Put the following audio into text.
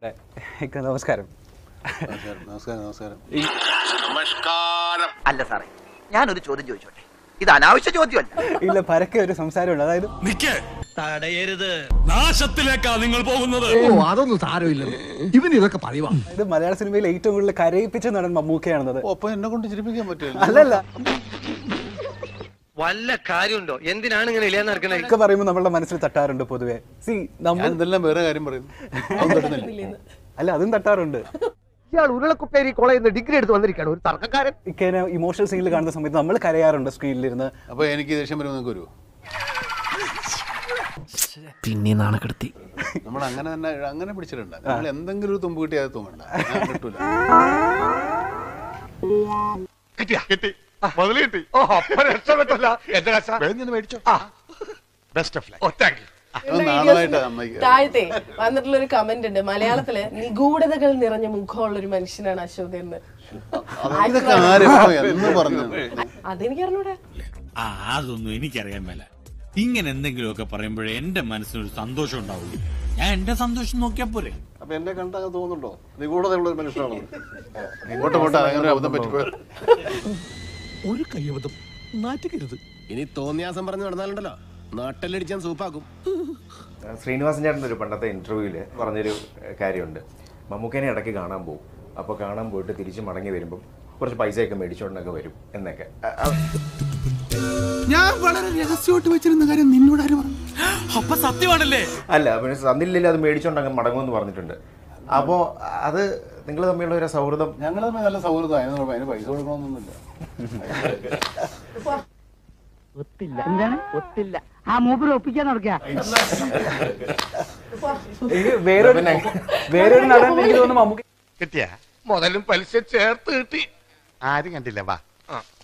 ഇക്ക, നമസ്കാരം നമസ്കാരം നമസ്കാരം നമസ്കാരം അല്ല സാറേ ഞാനൊരു ചോദ്യം ചോദിച്ചോട്ടെ ഇത് അനാവശ്യ ചോദ്യമല്ല ഇല്ല പരക്കെ ഒരു സംസാരമുണ്ട് അതായത് നിക്ക് തടയരുത് നാശത്തിലേക്കാ നിങ്ങൾ പോകുന്നത് ഓ അതൊന്നും സാരമില്ല ഇവൻ ഇതൊക്കെ പറയുവാ ഇത് മലയാള സിനിമയിൽ ഏറ്റവും കൂടുതൽ കരയിപ്പിച്ച നടൻ മമ്മൂക്കയാണെന്നത് ഓ, അപ്പൊ എന്നെ കൊണ്ട് ചിരിപ്പിക്കാൻ പറ്റില്ല അല്ലല്ല വല്ല കാര്യമുണ്ടോ എന്തിനാണ് ഇങ്ങനെ ഇല്ലാന്ന് നടക്കണേ ഒക്കെ പറയുമ്പോൾ നമ്മളുടെ മനസ്സിൽ തട്ടാറുണ്ട് പൊതുവെ സി നമ്മൾ ഞാൻ എന്തെല്ലാം വേറെ കാര്യം പറയുന്നു അതൊന്നും തട്ടുന്നില്ല അല്ല അതും തട്ടാറുണ്ട് ഇയാൾ ഉരുളക്കുപ്പേരി കോളേജിൽ നിന്ന് ഡിഗ്രി എടുത്ത് വന്നിരിക്കുകയാണ് ഒരു തർക്കക്കാരൻ ഇക്കേനെ ഇമോഷണൽ സീനിൽ കാണുന്ന സമയത്ത് നമ്മൾ കരയാറുണ്ട് സ്ക്രീനിലിരുന്ന് അപ്പൊ എനിക്ക് ദേഷ്യം വരുമ്പോൾ നിങ്ങൾക്ക് വരുമോ പിന്നെ നാണക്കെടുത്തി നമ്മൾ അങ്ങനെ തന്നെ അങ്ങനെ പിടിച്ചിട്ടുണ്ട് നമ്മൾ എന്തെങ്കിലും ഒരു തുമ്പ് കിട്ടിയാൽ അത് തുമ്പണ്ട ഞാൻ കിട്ടൂല അത് നാളായിട്ട് അമ്മയ്ക്ക് താഴത്തെ വന്നിട്ടുള്ള ഒരു കമന്റ് ഉണ്ട് മലയാളത്തില് നിഗൂഢതകൾ നിറഞ്ഞ മുഖമുള്ള ഒരു മനുഷ്യനാണ് അശോക് എന്ന് ഇതൊക്കെ ആരും ഇപ്പൊ എന്ന് പറഞ്ഞു അതെനിക്ക് അറിഞ്ഞൂടാ ആ അതൊന്നും എനിക്കറിയാൻ മേല ഇങ്ങനെ എന്തെങ്കിലുമൊക്കെ പറയുമ്പോഴേ എന്റെ മനസ്സിനൊരു സന്തോഷം ഉണ്ടാവുള്ളൂ ഞാൻ എന്റെ സന്തോഷം നോക്കിയാ പോരെ അപ്പൊ എന്നെ കണ്ടാൽ തോന്നുന്നുണ്ടോ നിഗൂഢതയുള്ള ഒരു മനുഷ്യനാണോ ഇങ്ങോട്ട് പോട്ടെ അങ്ങനെ ഒരു അബദ്ധം പറ്റിപ്പോയി ഒരു കയ്യബദ്ധം നാറ്റുകരുത് ഇനി തോന്നിയാസം പറഞ്ഞു നടന്നാലുണ്ടല്ലോ നാട്ടിലടിച്ചാൻ സൂപ്പാക്കും ശ്രീനിവാസൻ ചേട്ടൻ്റെ ഒരു പണ്ടത്തെ ഇന്റർവ്യൂവിൽ പറഞ്ഞൊരു ഏഹ്, കാര്യമുണ്ട് മമ്മൂക്കനെ ഇടയ്ക്ക് കാണാൻ പോകും അപ്പോൾ കാണാൻ പോയിട്ട് തിരിച്ച് മടങ്ങി വരുമ്പം കുറച്ച് പൈസയൊക്കെ മേടിച്ചോണ്ടൊക്കെ വരും എന്നൊക്കെ അ- അ- ഞാൻ വളരെ രഹസ്യമായിട്ട് വെച്ചിരുന്ന കാര്യം നിന്നോട് ആര് പറഞ്ഞു അപ്പൊ സത്യമാണല്ലേ അല്ല പിന്നെ തന്നില്ലെങ്കിൽ അത് മേടിച്ചോണ്ട് അങ്ങ് മടങ്ങുമെന്ന് പറഞ്ഞിട്ടുണ്ട് അപ്പോൾ അത് നിങ്ങൾ തമ്മിലുള്ള ഒരു സൗഹൃദം ഞങ്ങൾ തമ്മിൽ നല്ല സൗഹൃദം അതിന് കുഴപ്പം. അതിന് പൈസ കൊടുക്കണമെന്നൊന്നുമില്ല ഒത്തില്ല എന്താണ് ഒത്തില്ല ആ മൂപ്പര് ഒപ്പിക്കാൻ നടക്കുക ഇത് വേറൊരു വേറൊരു നടൻ എനിക്ക് തോന്നുന്നു മമ്മൂക്ക കിട്ടിയ മുതലും പലിശ ചേർത്ത് കിട്ടി ആരും കണ്ടില്ല വാ